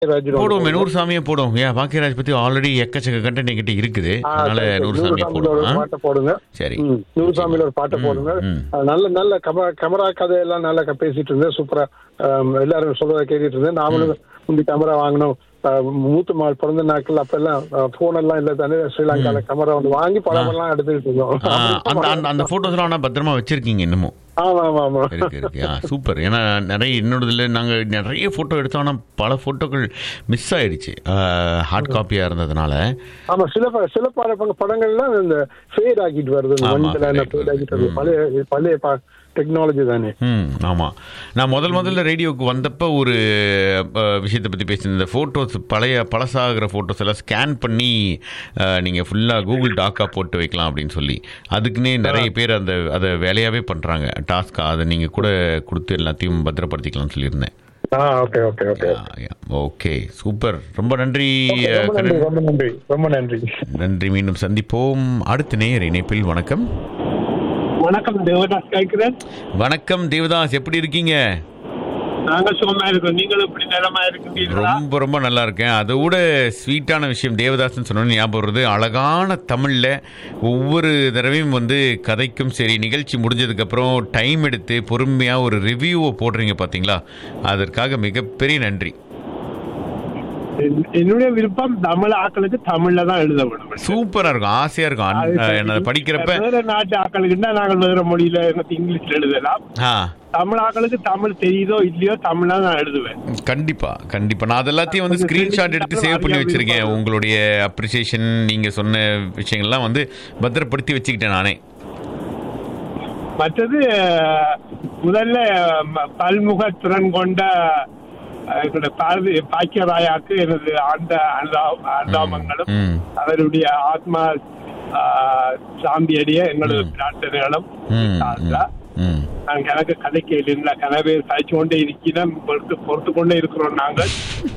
பாக்கியராஜ் போடுவோம் நூறு சாமியை போடுவோம் ஏன் பாக்கியராஜ் பத்தி ஆல்ரெடி எக்கச்சக்க கண்டென்ட் என்கிட்ட இருக்குது ஆ, அதனால சரி, சரி. நூறு சாமியை நூறு சாமியில ஒரு போடுவோம் ஆ? பாட்டை போடுங்க சரி ம், நூறு சாமியில ஒரு பாட்டை ம், போடுங்க ம். அஹ் நல்ல நல்ல கம கேமரா கதையெல்லாம் நல்லா க- பேசிட்டு இருந்தேன் சூப்பரா அஹ், எல்லாரும் சொல்றதை கேட்டுட்டு இருந்தேன் நாமளும் முந்தி கேமரா வாங்கினோம் அஹ், மூத்த மாள் பிறந்த நாட்கள் அப்ப எல்லாம் போன் எல்லாம் இல்ல தானே ஸ்ரீலங்கால கேமரா வந்து வாங்கி படம் எல்லாம் எடுத்துக்கிட்டு இருந்தோம் ஆ, அந்த அந்த அந்த போட்டோஸ்லாம் ஆனா பத்திரமா வச்சிருக்கீங்க இன்னமும் ஆமா ஆமா ஆமா இருக்கு இருக்கு ஆ சூப்பர் ஏன்னா நிறைய என்னோடதுல நாங்க நிறைய போட்டோ எடுத்தோம் ஆனா பல போட்டோக்கள் மிஸ் ஆயிடுச்சு ஹார்ட் காப்பியா இருந்ததுனால ஆமா சில ப- சில பட பட- படங்கள்லாம் இந்த ஃபேட் ஆக்கிட்டு வருது இந்த ஆமா, மஞ்சள் fade ஆகிட்டு ஃபேட் ஆக்கிட்டு வருது வருது. பழைய பழைய டெக்னாலஜி தானே ம் ஆமாம் நான் முதல் முதல்ல ரேடியோவுக்கு வந்தப்போ ஒரு அஹ், விஷயத்தை பற்றி பேசியிருந்தேன் இந்த ஃபோட்டோஸ் பழைய பழசாகிற ஃபோட்டோஸ் எல்லாம் ஸ்கேன் பண்ணி நீங்கள் ஃபுல்லாக கூகுள் டாக்காக போட்டு வைக்கலாம் அப்படின்னு சொல்லி அதுக்குன்னே நிறைய பேர் அந்த அதை வேலையாகவே பண்ணுறாங்க டாஸ்க்காக அதை நீங்கள் கூட கொடுத்து எல்லாத்தையும் பத்திரப்படுத்திக்கலாம்னு சொல்லியிருந்தேன் ஆ okay okay okay okay super ரொம்ப நன்றி அஹ், ரொம்ப நன்றி கரண் ரொம்ப நன்றி ரொம்ப நன்றி நன்றி மீண்டும் சந்திப்போம் அடுத்த நேர் இணைப்பில் வணக்கம் வணக்கம் தேவதாஸ் கேட்கிறேன் வணக்கம் தேவதாஸ் எப்படி இருக்கீங்க நாங்க சுகமா இருக்கோம் நீங்களும் இப்படி நிலமா இருக்கின்றீர்களா ரொம்ப ரொம்ப நல்லா இருக்கேன் அதை விட ஸ்வீட்டான விஷயம் தேவதாசன் சொன்னோன்னு ஞாபகம் வருது அழகான தமிழில் ஒவ்வொரு தடவையும் வந்து கதைக்கும் சரி நிகழ்ச்சி முடிஞ்சதுக்கப்புறம் டைம் எடுத்து பொறுமையாக ஒரு ரிவ்யூவை போடுறீங்க பார்த்தீங்களா அதற்காக மிகப்பெரிய நன்றி என்- என்னுடைய விருப்பம் தமிழ் ஆக்களுக்கு தமிழ்ல தான் எழுத வேணும் சூப்பராக இருக்கும் ஆசையாக இருக்கும் அது அன்- சரி. என்ன படிக்கிறப்ப வேற நாட்டு ஆக்களுக்குன்னா நாங்கள் வேற மொழியில எனக்கு இங்கிலீஷ்ல எழுதலாம் ஆ தமிழ் ஆக்களுக்கு தமிழ் தெரியுதோ இல்லையோ தமிழ்ல தான் நான் எழுதுவேன் கண்டிப்பா கண்டிப்பா நான் அது எல்லாத்தையும் வந்து கொஞ்சம் ஸ்கிரீன்ஷாட் எடுத்து சேவ் பண்ணி அறியாமை வச்சிருக்கேன் இருப்பாங்க. உங்களுடைய அப்ரிசியேஷன் நீங்க சொன்ன விஷயங்கள்லாம் வந்து பத்திரப்படுத்தி வச்சுக்கிட்டேன் நானே மற்றது அஹ், முதல்ல ம- பல்முக திறன் கொண்ட அஹ், எங்களுடைய பாரதி பாக்கியராயாக்கு எனது ஆண்ட அனுதாப- அனுதாபங்களும் ம். அவருடைய ஆத்மா ஆஹ், சாந்தியடைய எங்களது ம். பிரார்த்தனைகளும் ம், சார்ந்தா. ம், ம். நான் கணக்கு கதைக்கு இல்லை கனவே சாய்ச்சு கொண்டே இருக்கிறோம் பொறுத்து பொறுத்து கொண்டே இருக்கிறோம் நாங்கள்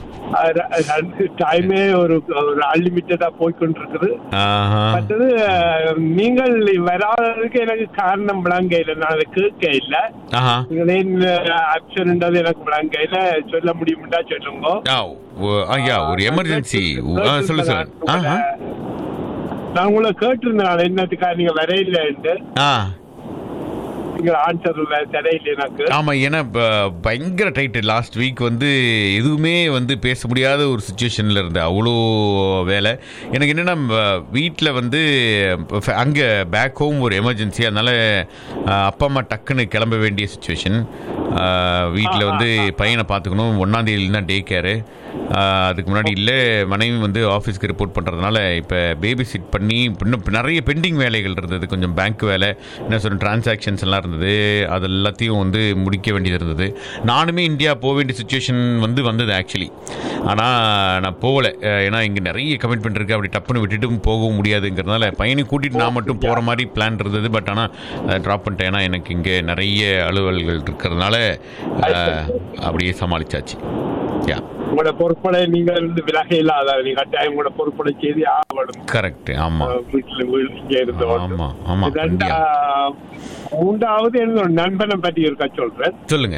டைமே ஒரு ஒரு அன்லிமிட்டடா போய்கொண்டிருக்குது ஆஹா. மற்றது அஹ், நீங்கள் வராததுக்கு எனக்கு காரணம் விளங்க இல்லை நான் அதை கேட்க இல்லை ஆஹா. நீங்களே ஆப்ஷன்ன்றது எனக்கு விளங்க இல்லை சொல்ல முடியும்டா சொல்லுங்க ஆ, ஓ- ஐயா ஒரு எமர்ஜென்சி சொல்லு சார் ஆஹா. நான் உங்களை கேட்டிருந்தேன் நான் என்னத்துக்காக நீங்க வரையில ஆ நீங்க ஆன்சர் தெரியல எனக்கு ஆமா ஏன்னா ப- பயங்கர டைட்டு லாஸ்ட் வீக் வந்து எதுவுமே வந்து பேச முடியாத ஒரு சுச்சுவேஷன்ல இருந்த அவ்வளோ வேலை எனக்கு என்னன்னா வீட்டில் வந்து ஃப- அங்க பேக் ஹோம் ஒரு எமர்ஜென்சி அதனால அஹ், அப்பா அம்மா டக்குன்னு கிளம்ப வேண்டிய சுச்சுவேஷன் வீட்டில் வந்து பையனை பார்த்துக்கணும் ஒன்றாம் தேதியில தான் டே கேரு அதுக்கு முன்னாடி இல்லை மனைவி வந்து ஆஃபீஸ்க்கு ரிப்போர்ட் பண்ணுறதுனால இப்போ பேபி சிட் பண்ணி இன்னும் நிறைய பெண்டிங் வேலைகள் இருந்தது கொஞ்சம் பேங்க் வேலை என்ன சொல்ற டிரான்சாக்ஷன்ஸ் எல்லாம் இருந்தது அது எல்லாத்தையும் வந்து முடிக்க வேண்டியது இருந்தது நானுமே இந்தியா போக வேண்டிய சுச்சுவேஷன் வந்து வந்தது ஆக்சுவலி ஆனால் நான் போகல அஹ் ஏன்னா இங்கே நிறைய கமிட்மெண்ட் இருக்குது அப்படி டப்புன்னு விட்டுட்டும் போகவும் முடியாதுங்கிறதுனால பையனை கூட்டிகிட்டு நான் மட்டும் போகிற மாதிரி பிளான் இருந்தது பட் ஆனால் ட்ராப் பண்ணிட்டேன் ஏன்னா எனக்கு இங்கே நிறைய அலுவல்கள் இருக்கிறதுனால அஹ், அப்படியே சமாளிச்சாச்சு யா உங்களோட பொறுப்படை நீங்க இருந்து விலக இல்லாத நீங்க கட்டாயம் உங்களோட பொறுப்படை செய்து ஆகணும் கரெக்ட் ஆமாம் அஹ் வீட்டுல வீ- இங்க இருந்து ஆமா ஆமா ரெண்டா இந்தியா. மூன்றாவது என்னோட நண்பனை பற்றி இருக்கா சொல்றேன் சொல்லுங்க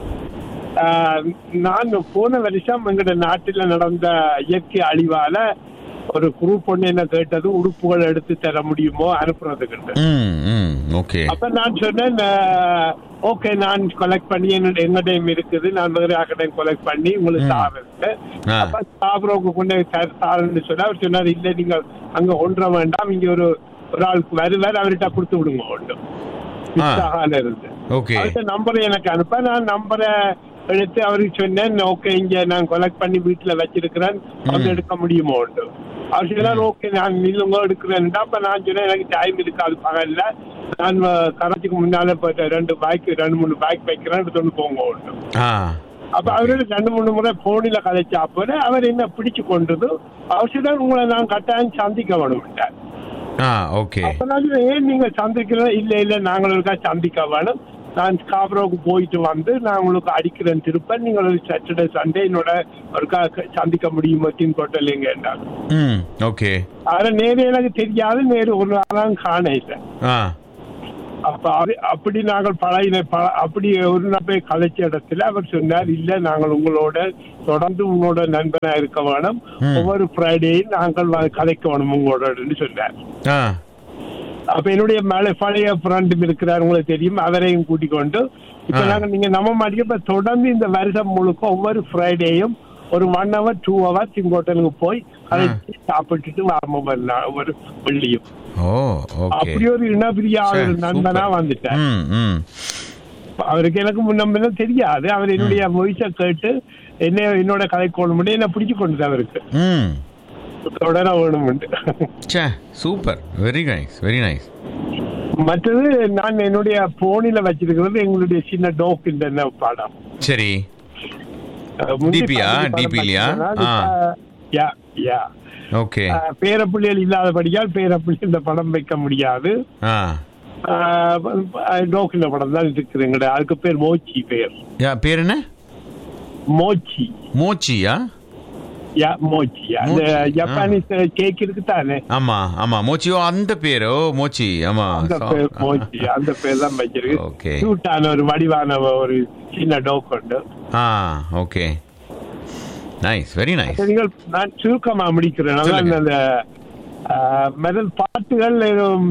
ஆஹ் நான் போன வருஷம் எங்கட நாட்டுல நடந்த இயற்கை அழிவால ஒரு குரூப் ஒண்ணு என்ன கேட்டது உடுப்புகள் எடுத்து தர முடியுமோ அனுப்புறதுக்கு ம் ம் ஓகே அப்ப நான் சொன்னேன் ஓகே நான் கலெக்ட் பண்ணி என்னோட எங்கடையும் இருக்குது நான் வேற ஆக்கடையும் கலெக்ட் பண்ணி உங்களுக்கு ம். தாரேன் ஆ. அப்ப சாப்பிட்றவங்க கொண்டு போய் தாரேன்னு சொன்னா அவர் சொன்னார் இல்ல நீங்க அங்க ஒன்ற வேண்டாம் இங்க ஒரு ஒரு ஆளுக்கு வருவார் அவர்கிட்ட கொடுத்து விடுங்க ஒன்றும் ஆ. இருந்து ஓகே அவர்கிட்ட நம்பரை எனக்கு அனுப்ப நான் நம்பரை எடுத்து அவருக்கு சொன்னேன் ஓகே இங்க நான் கலெக்ட் பண்ணி வீட்டுல வச்சிருக்கிறேன் வந்து ம். எடுக்க முடியுமோ அவர் சொன்னார் ஓகே நான் நில்லுங்க எடுக்கிறேன் அப்ப நான் சொன்னேன் எனக்கு டைம் இருக்காது பகல்ல நான் அஹ், கரைச்சிக்கு முன்னால போயிட்டு ரெண்டு பைக் ரெண்டு மூணு பைக் வைக்கிறேன் எடுத்து போங்க ஒன்று ஆ அப்ப அவரோட ரெண்டு மூணு முறை போனில கதைச்சா போல அவர் என்ன பிடிச்சு கொண்டது அவர் சொன்னார் உங்களை நான் கட்டாயம் சந்திக்க வேணும்ட்டார் ஆ ஓகே அப்ப நான் சொன்னேன், ஏன் நீங்க சந்திக்கிறோம் இல்ல இல்ல நாங்களுக்கா சந்திக்க வேணும் நான் ஸ்காப்ரோவுக்கு போயிட்டு வந்து நான் உங்களுக்கு அடிக்கிறேன் திருப்ப நீங்கள் ஒரு சாட்டர்டே சண்டே என்னோட ஒருக்கா சந்திக்க முடியுமா டீம் போட்டலைங்க என்றாங்க ம் ஓகே ஆனா நேரு எனக்கு தெரியாது நேரு ஒரு நாளும் காண இல்லை ஆ அப்ப அது அப்படி நாங்கள் பழைய ப- அப்படி ஒரு நபை கலைச்ச இடத்துல அவர் சொன்னார் இல்ல நாங்கள் உங்களோட தொடர்ந்து உங்களோட நண்பனா இருக்க வேணும் ஒவ்வொரு ஃப்ரைடேயும் நாங்கள் வ- கதைக்க வேணும் உங்களோட சொன்னார் ஆ அப்ப என்னுடைய மேல பழைய ஃப்ரெண்டும் இருக்கிறார் உங்களுக்கு தெரியும் அவரையும் கூட்டிக் கொண்டு இப்ப ஆ. நாங்க நீங்க நம்ப மாட்டீங்க இப்ப தொடர்ந்து இந்த வருஷம் முழுக்க ஒவ்வொரு ஃப்ரைடேயும் ஒரு ஒன் ஹவர் டூ ஹவர் சிங்கோட்டலுக்கு போய் அதை சாப்பிட்டுட்டு வரணும் ஒரு நாள், ஒரு வெள்ளியும் ஓ ஓகே அப்படி ஒரு இனப்பிரியா ஒரு நண்பனா வந்துட்டார் ம் ம் அவருக்கு எனக்கு முன்ன தெரியாது அவர் என்னுடைய வயசை கேட்டு என்ன என்னோட கதை கொள்ள முடியும் என்ன பிடிச்சு கொண்டது அவருக்கு ம் தொடர வேணும்னு சே super very nice very nice மற்றது நான் என்னுடைய போனில வச்சிருக்கிறது எங்களுடைய சின்ன டோக் இந்த படம் சரி அஹ் முந்தி DP யா? பாதி படம் DP லையா? பார்த்தீங்கன்னா, ஆ. இப்ப, யா, யா. ஓகே அஹ் பேரப்பிள்ளைகள் இல்லாதபடியால் பேரப்பிள்ளை இந்த படம் வைக்க முடியாது ஆ டோக் இந்த படம் தான் இருக்குது எங்கட அதுக்கு பேர் மோச்சி பேர் யா பேர் என்ன மோச்சி மோச்சியா யா மோச்சி அந்த மோச்சி, ஜப்பானீஸ் கேக் இருக்கு தானே ஆமா ஆமா மோச்சியோ அந்த பேரோ மோச்சி ஆமா அந்த சா- பேர் மோச்சி அந்த பேர் தான் வச்சிருக்கு Okay. கியூட்டான ஒரு வடிவான ஒரு சின்ன டோக் உண்டு ஆ ஓகே நைஸ் வெரி நைஸ் நீங்கள் நான் சுருக்கமா முடிக்கிறேன் அதான் சொல்லுங்க. அந்த ஆஹ், முதல் பாட்டுகள் ஏதும்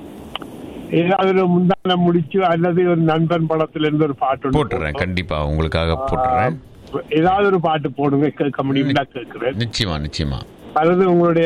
ஏதாவது ஒரு முந்தான முடிச்சு அல்லது ஒரு நண்பன் படத்துல இருந்து ஒரு பாட்டு ஒண்ணு போட்டுறேன் போட்டோம். கண்டிப்பா உங்களுக்காக போட்டுறேன் ஆஹ், ஏதாவது ஒரு பாட்டு போடுங்க கேட்க முடியும்னா கேட்கிறேன் நிச்சயமா நிச்சயமா அல்லது உங்களுடைய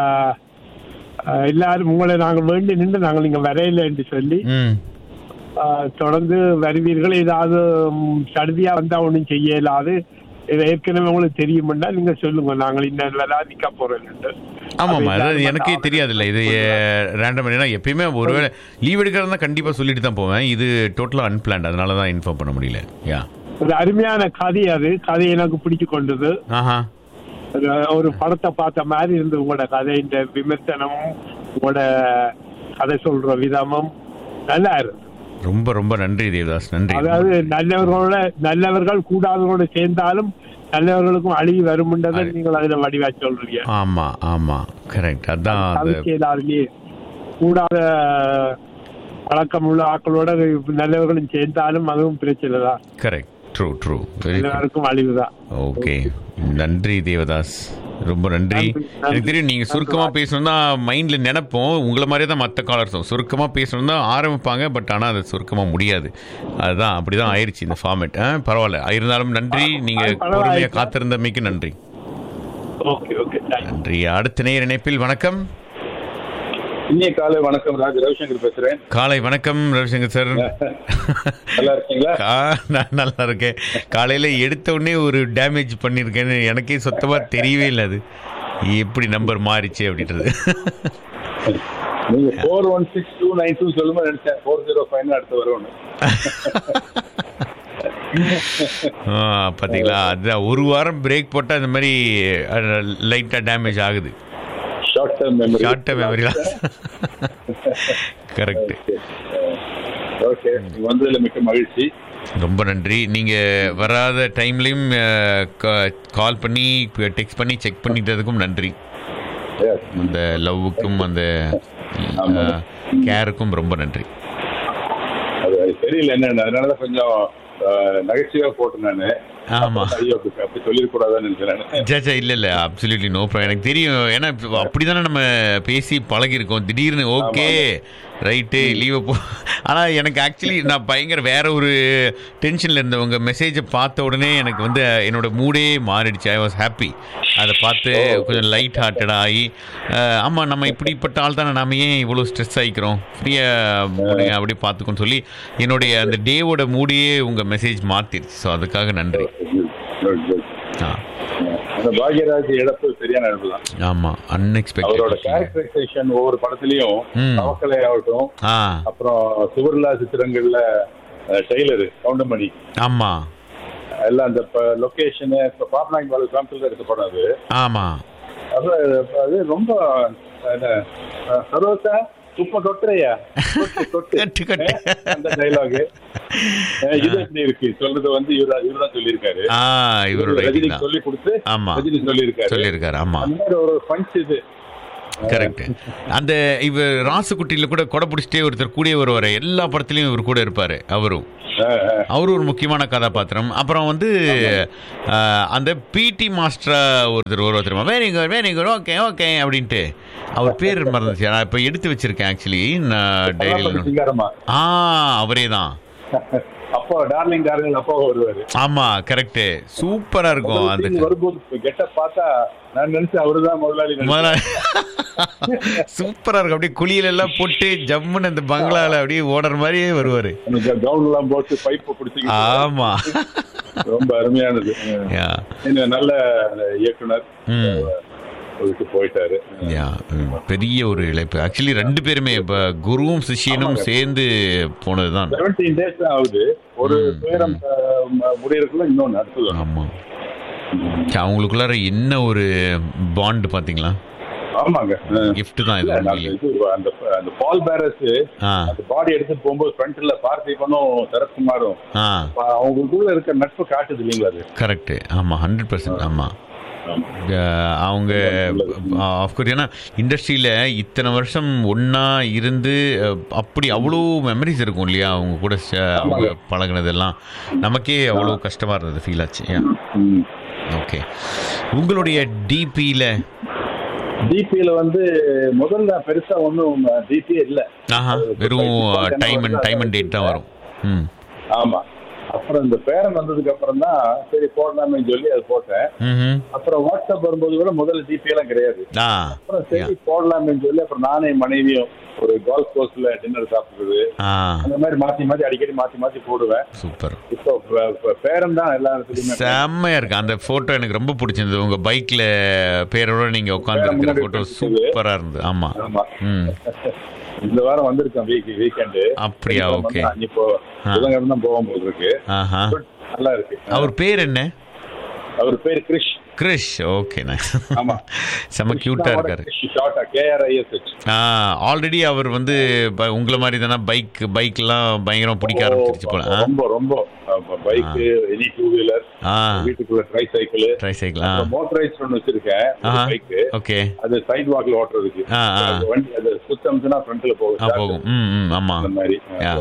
ஆஹ், எல்லாரும் உங்களை நாங்கள் வேண்டி நின்று நாங்கள் இங்க வரையில என்று சொல்லி ம் ஆஹ், தொடர்ந்து வருவீர்கள் ஏதாவது ம், சடுதியா வந்தா ஒண்ணும் செய்ய இயலாது இது ஏற்கனவே உங்களுக்கு தெரியும்னா நீங்க சொல்லுங்க நாங்கள் இந்த வேலை நிக்க போறோம் ஆமாம்மா அதாவது எனக்கே தெரியாதுல்ல இது ரேண்டம் ஏன்னா எப்பயுமே ஒருவேளை லீவ் எடுக்கிறதா கண்டிப்பாக சொல்லிட்டு தான் போவேன் இது டோட்டலாக அன்பிளான்ட் அதனால தான் இன்ஃபார்ம் பண்ண முடியல யா ஒரு அருமையான கதை அது கதை எனக்கு பிடிச்சு கொண்டது ஆஹா ஒரு- ஒரு படத்தை பார்த்த மாதிரி இருந்து உங்களோட கதை இந்த விமர்சனமும் உங்களோட கதை சொல்ற விதமும் நல்லா இருக்கு ரொம்ப ரொம்ப நன்றி தேவதாஸ் நன்றி அதாவது நல்லவர்களோட நல்லவர்கள் கூடாதவர்களோட சேர்ந்தாலும் நல்லவர்களுக்கும் அழிவு வரும்ன்றதை அது- நீங்கள் அதுல வடிவா சொல்றீங்க ஆமா ஆமா கரெக்ட் அதான் அது அரசியலாளர்களே கூடாத பழக்கம் உள்ள ஆக்களோட நல்லவர்களும் சேர்ந்தாலும் அதுவும் பிரச்சனை தான் கரெக்ட் ட்ரூ ட்ரூ வெரி எல்லாருக்கும் அழிவு தான் ஓகே நன்றி தேவதாஸ் ரொம்ப நன்றி நன்றி, நன்றி. எனக்கு தெரியும் நீங்க சுருக்கமா பேசணும்னா மைண்ட்ல நினைப்போம் உங்களை மாதிரியே தான் மற்ற காலர்ஸும் சுருக்கமா பேசணும் தான் ஆரம்பிப்பாங்க பட் ஆனா அது சுருக்கமா முடியாது அதுதான் அப்படிதான் ஆயிருச்சு இந்த ஃபார்மேட் பரவாயில்ல இருந்தாலும் நன்றி நீங்க அது பரவாயில்ல. பொறுமையா காத்திருந்தமைக்கு நன்றி ஓகே ஓகே தேங்க்ஸ் நன்றி அடுத்த நேர் இணைப்பில் வணக்கம் இனிய காலை வணக்கம் ராஜ் ரவிசங்கர் பேசுறேன் காலை வணக்கம் ரவிசங்கர் சார் நல்லா இருக்கீங்களா கா- நான் நல்லா இருக்கேன் காலையில எடுத்த உடனே ஒரு டேமேஜ் பண்ணியிருக்கேன்னு எனக்கே சுத்தமா தெரியவே இல்லை அது எப்படி நம்பர் மாறிச்சு அப்படின்றது நீங்க four one six two nine two சொல்லுமா நினைச்சேன் ஃபோர் ஜீரோ ஃபைவ் அடுத்து வரும்னு ஆ, பாத்தீங்களா அதுதான் ஒரு வாரம் பிரேக் போட்டா இந்த மாதிரி லைட்டா டேமேஜ் ஆகுது short term memory short term memory correct okay வந்ததுல மிக்க மகிழ்ச்சி ரொம்ப நன்றி நீங்க வராத டைம்லயும் கால் பண்ணி டெக்ஸ்ட் பண்ணி செக் பண்ணிட்டதுக்கும் நன்றி Yes. அந்த லவ்வுக்கும் அந்த ஆமா. கேருக்கும் ரொம்ப நன்றி அது அது தெரியல என்ன அதனாலதான் கொஞ்சம் அஹ், நகைச்சுவையா போட்டேன் நானு ஆமா. ஐயோ அப்படி அப்படி சொல்லிடக்கூடாதுன்னு நினைக்கிறேன் சேச்சா இல்ல இல்ல அப்சல்யூட்லி நோ ப்ராப்ளம் எனக்கு தெரியும் ஏன்னா இப்ப அப்படிதானே நம்ம பேசி பழகிருக்கோம் திடீர்னு ஓகே ரைட்டு லீவை போ ஆனா எனக்கு ஆக்சுவலி நான் பயங்கர வேற ஒரு டென்ஷன்ல இருந்தவங்க மெசேஜை பார்த்த உடனே எனக்கு வந்து என்னோட மூடே மாறிடுச்சு ஐ வாஸ் ஹாப்பி அதை பார்த்து கொஞ்சம் லைட் ஹார்ட்டட் ஆகி அஹ், ஆமா நம்ம இப்படிப்பட்ட ஆள் தானே நாம ஏன் இவ்வளோ ஸ்ட்ரெஸ் ஆகிக்கிறோம் ஃப்ரீயாக அப்படியே பார்த்துக்கோன்னு சொல்லி என்னுடைய அந்த டேவோட மூடியே உங்க மெசேஜ் மாத்திருச்சு ஸோ அதுக்காக நன்றி Good, good. ஆ அந்த பாக்யராஜ் இழப்பு சரியான இழப்பு தான் ஆமா அவரோட அன்எக்ஸ்பெக்டட் கேரக்டரைசேஷன் ஒவ்வொரு படத்துலயும் ம். தவக்கலை ஆகட்டும் ஆ அப்புறம் சுவர்லா சித்திரங்கள்ல அஹ், டெய்லரு கவுண்டமணி ஆமா எல்லாம் அந்த லொகேஷனு இப்போ பாப்நாயக் பாலு காமிச்சல் எடுத்த படம் அது ஆமா அது அது ரொம்ப என்ன, அஹ், சரோசா துப்ப தொட்டுறையா தொட்டு, தொட்டு. கட்டு, கட்டு. அஹ், அந்த டைலாக் இது எப்படி இருக்கு சொல்றது வந்து இவரா இவர்தான் சொல்லியிருக்காரு ஆ இவரோட ரஜினி இதுதான். சொல்லி கொடுத்து ஆமா ரஜினி சொல்லியிருக்காரு சொல்லியிருக்காரு ஆமா அந்த மாதிரி ஒரு பஞ்ச் இது கரெக்ட் அந்த இவ ராசுக்குட்டியில கூட கொடை பிடிச்சிட்டே ஒருத்தர் கூடயே வருவாரு எல்லா படத்துலயும் இவர் கூட இருப்பாரு அவரும் அவரும் ஒரு முக்கியமான கதாபாத்திரம் அப்புறம் வந்து அஹ், அந்த பிடி மாஸ்டரா ஒருத்தர் வருவார் தெரியுமா very good very good okay okay அப்படின்ட்டு அவர் பேர் மறந்துச்சு நான் இப்போ எடுத்து வச்சிருக்கேன் ஆக்சுவலி நான் டைரியில் சிங்காரமா ஆ அவரே தான் அப்போ டார்லிங் டார்லிங் அப்பா வருவாரு ஆமா கரெக்ட் சூப்பரா இருக்கும் அந்த scene வரும்போது கெட்ட பார்த்தா நான் நினைச்சேன் அவருதான் முதலாளி நினைச்சேன். முதல்ல சூப்பரா இருக்கும் அப்படியே குளியல எல்லாம் போட்டு ஜம்முன்னு அந்த பங்களால அப்படியே ஓடுற மாதிரியே வருவாரு அந்த கவுன் எல்லாம் போட்டு பைப்பு பிடிச்சி ஆமா ரொம்ப அருமையானது Yeah. இன்னும் நல்ல இயக்குனர் ம். அதுக்கு போயிட்டாரு Yeah, ம், பெரிய ஒரு இழைப்பு ஆக்சுவலி ரெண்டு பேருமே இப்ப குருவும் சிஷியனும் சேர்ந்து போனதுதான் செவன்டீன் டேஸ் தான் ஆகுது ஒரு துயரம் அஹ், ம- முடியறதுக்குள்ள இன்னொன்னு அடுத்தது ஆமா சரி, அவங்களுக்குள்ளார என்ன ஒரு பாண்ட் பாத்தீங்களா ஆமாங்க அஹ், gift தான் இல்ல, இது நான் உண்மையிலே. இது அந்த அந்த பால் பேரஸ் ஆ அந்த பாடி எடுத்துட்டு போகும்போது ஃப்ரண்ட்ல பார்த்திபனும் சரத்குமாரும் ஆ ப- அவங்களுக்குள்ள இருக்க நட்பு காட்டுது இல்லைங்களா அது கரெக்ட் ஆமா ஹண்ட்ரட் பர்சன்ட் ஆமா ஆமா. அஹ் அவங்க ஆஃப்கோர்ஸ் ஏன்னா இண்டஸ்ட்ரியில் இத்தனை வருஷம் ஒன்றா இருந்து அஹ், அப்படி அவ்வளோ மெமரிஸ் இருக்கும் இல்லையா அவங்க கூட ச- அவங்க பழகுனதெல்லாம் நமக்கே அவ்வளோ கஷ்டமாக இருந்தது ஃபீல் ஆச்சு ம். ஓகே உங்களுடைய டிபியில் டிபியில வந்து முதல்ல பெருசா ஒன்றும் டிபி இல்ல ஆஹா வெறும் time and time and date தான் வரும் ம் ஆமா அப்புறம் இந்த பேரன் வந்ததுக்கு அப்புறம் தான் சரி போடலாமே சொல்லி அது போட்டேன் ம்ஹும். அப்புறம் வாட்ஸ்அப் வரும்போது கூட முதல்ல டிபி எல்லாம் கிடையாது ஆ அப்புறம் சரி போடலாமே சொல்லி அப்புறம் நானே என் மனைவியும் ஒரு கோல்ஃப் கோர்ஸ்ல டின்னர் சாப்பிடுறது ஆ அந்த மாதிரி மாத்தி மாத்தி அடிக்கடி மாத்தி மாத்தி போடுவேன் சூப்பர் இப்போ ப- ப- பேரன் தான் எல்லா இடத்துலயுமே செம்மையா இருக்கு அந்த போட்டோ எனக்கு ரொம்ப பிடிச்சிருந்தது உங்க பைக்ல பேரோட நீங்க உட்கார்ந்து இருக்கிற முன்னாடி போட்டோ இருக்குது. சூப்பரா இருந்தது ஆமா ஆமா ம் இந்த வாரம் வந்திருக்கேன் வீக் வீக்கெண்டு அப்படியா ஓகே இப்போ புதன்கிழமை தான் போகும் போது இருக்கு ஆஹா But நல்லா இருக்கு அவர் பேர் என்ன அவர் பேர் கிரிஷ் கிரிஷ் ஓகே ஆமா செம்ம கியூட்டா இருக்காரு ஷார்ட்டா கேஆர்ஐஎஸ்ஹெச் ஆ ஆல்ரெடி அவர் வந்து ப- உங்களை மாதிரி தானே பைக் பைக்லாம் பயங்கரம் பிடிக்க ஆரம்பிச்சிருச்சு போல ஆ? ரொம்ப ரொம்ப பைக் எனி டூ வீலர் ஆ வீட்டுக்குள்ள ட்ரை சைக்கிள் ட்ரை சைக்கிள் ஆ மோட்டரைஸ் ஒன்று வச்சிருக்கேன் ஆஹா பைக் ஓகே அது சைட் வாக்ல ஓட்டுறதுக்கு ஆ, ஆ. அது வண்டி அது சுத்தம்னா ஃப்ரண்ட்ல ஆ போகும் போகும் ம் ம் ஆமா அந்த மாதிரி Yeah.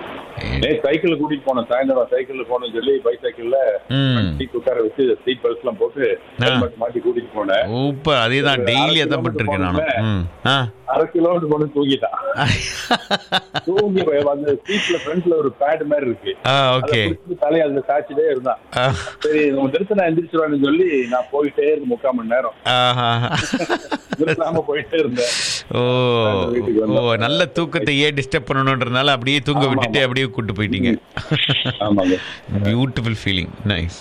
நே சைக்கிள் கூட்டிட்டு போனோம் சாயந்தரம் சைக்கிள் போனோம்னு சொல்லி பைக் சைக்கிள்ல ம் சீட் உட்கார வச்சு சீட் பெல்ட் எல்லாம் போட்டு helmet மாட்டி கூட்டிட்டு போனேன் சூப்பர் அதே தான் ஒரு டெய்லி அரை அதான் பண்ணிருக்கேன் நானும் ம் ஆ அரை கிலோமீட்டர் போன தூங்கிட்டான் தூங்கி போய் அந்த சீட்ல ஃப்ரண்ட்ல ஒரு பேட் மாதிரி இருக்கு ஆ அதை ஓகே பிடிச்சிட்டு தலையை அதுல சாச்சிட்டே இருந்தான் ஆ சரி உன் திருத்த நான் எந்திரிச்சிருவான்னு சொல்லி நான் போயிட்டே இருந்து முக்கால் மணி நேரம் ஆஹா நிறுத்தாம போயிட்டே இருந்தேன் ஓ வீட்டுக்கு ஓ வந்தோம். நல்ல தூக்கத்தை ஏன் டிஸ்டர்ப் பண்ணணுன்றதுனால அப்படியே தூங்க ஆமா, விட்டுட்டு ஆமா. அப்படியே கூட்டு போயிட்டீங்க ஆமாங்க பியூட்டிஃபுல் ஃபீலிங் நைஸ்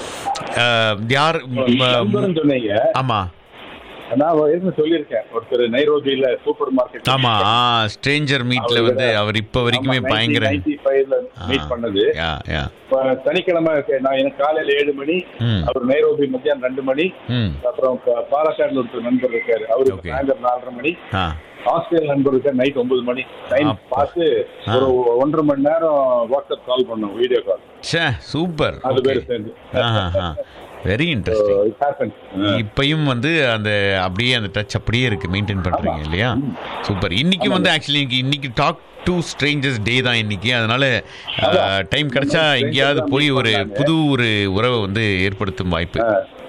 யார் ம- நண்பர்னு சொன்னீங்க ஆமா நான் ஏற்கனவே சொல்லியிருக்கேன் ஒருத்தர் நைரோபியில சூப்பர் மார்க்கெட் ஆமா ஆ ஸ்ட்ரேஞ்சர் மீட்ல வந்து அவர் இப்ப வரைக்குமே பயங்கர மீட் பண்ணது யா யா இப்ப சனிக்கிழமை நான் எனக்கு காலையில ஏழு மணி ம் அவர் நைரோபி மத்தியானம் ரெண்டு மணி ம் அப்புறம் பா- பாலக்காடுல ஒருத்தர் நண்பர் இருக்காரு அவருக்கு Okay. சாயந்தரம் நாலரை மணி ஆ ஆஸ்திரேலியா நண்பர் இருக்காரு நைட் ஒன்பது மணி டைம் அப்பா. பார்த்து ஒரு ஒன்றரை மணி நேரம் வாட்ஸ்அப் கால் பண்ணோம் வீடியோ கால் ச்சே சூப்பர் நாலு பேர் சேர்ந்து வெரி இன்ட்ரெஸ்டிங் இட் ஹேப்பன் இப்பயும் வந்து அந்த அப்படியே அந்த டச் அப்படியே இருக்கு மெயின்டைன் பண்றீங்க இல்லையா சூப்பர் இன்னைக்கு வந்து ஆக்சுவலி இன்னைக்கு டாக் டு ஸ்ட்ரேஞ்சர்ஸ் டே தான் இன்னைக்கு அதனால டைம் கிடைச்சா எங்கேயாவது போய் ஒரு புது ஒரு உறவை வந்து ஏற்படுத்தும் வாய்ப்பு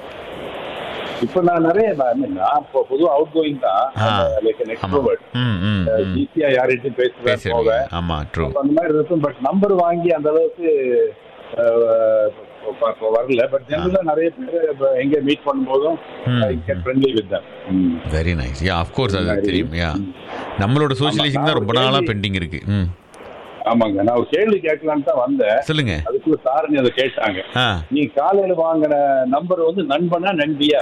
இப்ப நான் நிறைய நான் I mean, நான் இப்போ பொதுவா அவுட் கோயிங் தான் ஆ. லைக் ஆமா எக்ஸ்ட்ரோவர்ட் ம் ம் ம். ஈஸியா யார்கிட்டயும் பேசுவேன் பேசுறீங்க போவேன் ஆமா ட்ரூ அப்ப அந்த மாதிரி இருக்கும் பட் நம்பர் வாங்கி அந்த அளவுக்கு அஹ், இப்ப- இப்ப வரல பட் ஜெனரலா நிறைய பேர் இப்ப எங்க மீட் பண்ணும்போதும் ம். I get friendly with them very nice yeah course அது மாதிரி. தெரியும் யா நம்மளோட சோஷியலைசிங் தான் ரொம்ப நான் ஒரு நாளா கேள்வி- பெண்டிங் இருக்கு ம் ஆமாங்க நான் ஒரு கேள்வி கேட்கலான்னு தான் வந்தேன் சொல்லுங்க அதுக்குள்ள சாருங்க அதை கேட்டாங்க ஆ நீ காலையில வாங்கின நம்பர் வந்து நண்பனா நண்பியா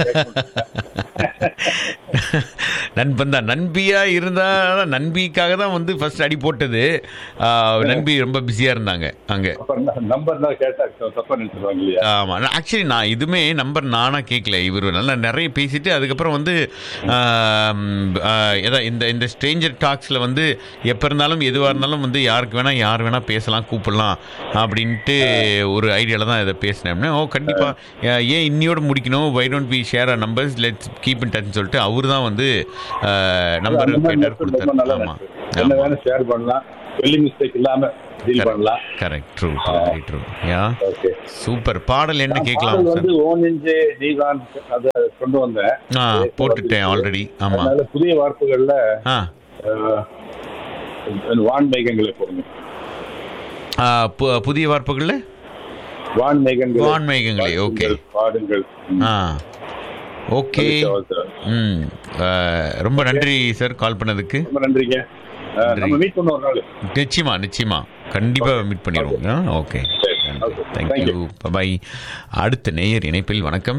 நண்பன் தான் நண்பியா இருந்தா நண்பிக்காக தான் வந்து ஃபர்ஸ்ட் அடி போட்டது ஆ, நண்பி ரொம்ப பிஸியா இருந்தாங்க அங்க நம்பர் தான் கேட்டா தப்பா நினைச்சிருவாங்க இல்லையா ஆமா ஆக்சுவலி நான் இதுவுமே நம்பர் நானா கேட்கல இவர் நல்லா நிறைய பேசிட்டு அதுக்கப்புறம் வந்து ஆம், ஆ, எதா இந்த இந்த ஸ்ட்ரேஞ்சர் டாக்ஸ்ல வந்து எப்போ இருந்தாலும் எதுவாக இருந்தாலும் வந்து யாருக்கு வேணா யார் வேணா பேசலாம் கூப்பிடலாம் அப்படின்ட்டு ஒரு ஐடியால தான் இதை பேசினேன் ஓ கண்டிப்பா ஏன் இன்னியோட முடிக்கணும் why don't we share our numbers let's keep in பண்ணிட்டாச்சுன்னு சொல்லிட்டு அவர் தான் வந்து நம்பர் அந்த மாதிரி கேட்டார் நட்பு ரொம்ப நல்ல கொடுத்தாரு ஆமாம் நட்பு. என்ன வேணும் ஷேர் பண்ணலாம் ஸ்பெல்லிங் மிஸ்டேக் இல்லாம டீல் பண்ணலாம் correct true very true yeah okay super பாடல் என்ன கேட்கலாம் பாடல் சார் வந்து ஓன் இன்ஜே நீதான் அத கொண்டு வந்தேன் ஆ போட்டுட்டேன் ஆல்ரெடி ஆமாம் அதனால புதிய வார்ப்புகள்ல ஆ அஹ், வான் மேகங்களை போடுங்க ஆ, பு- புதிய வார்ப்புகளில் வான் மேகங்கள் வான் மேகங்களே, okay. பாடுங்கள் ம். ஆ ஓகே ம் ஆ, ரொம்ப நன்றி சார் கால் பண்ணதுக்கு ரொம்ப நன்றிங்க அஹ், நம்ம மீட் பண்ண ஒரு நாள் நிச்சயமா நிச்சயமா கண்டிப்பா மீட் பண்ணிடுவோம் ஓகே சரி. Okay. Thank thank you you. Bye bye அடுத்த நேயர் இணைப்பில் வணக்கம்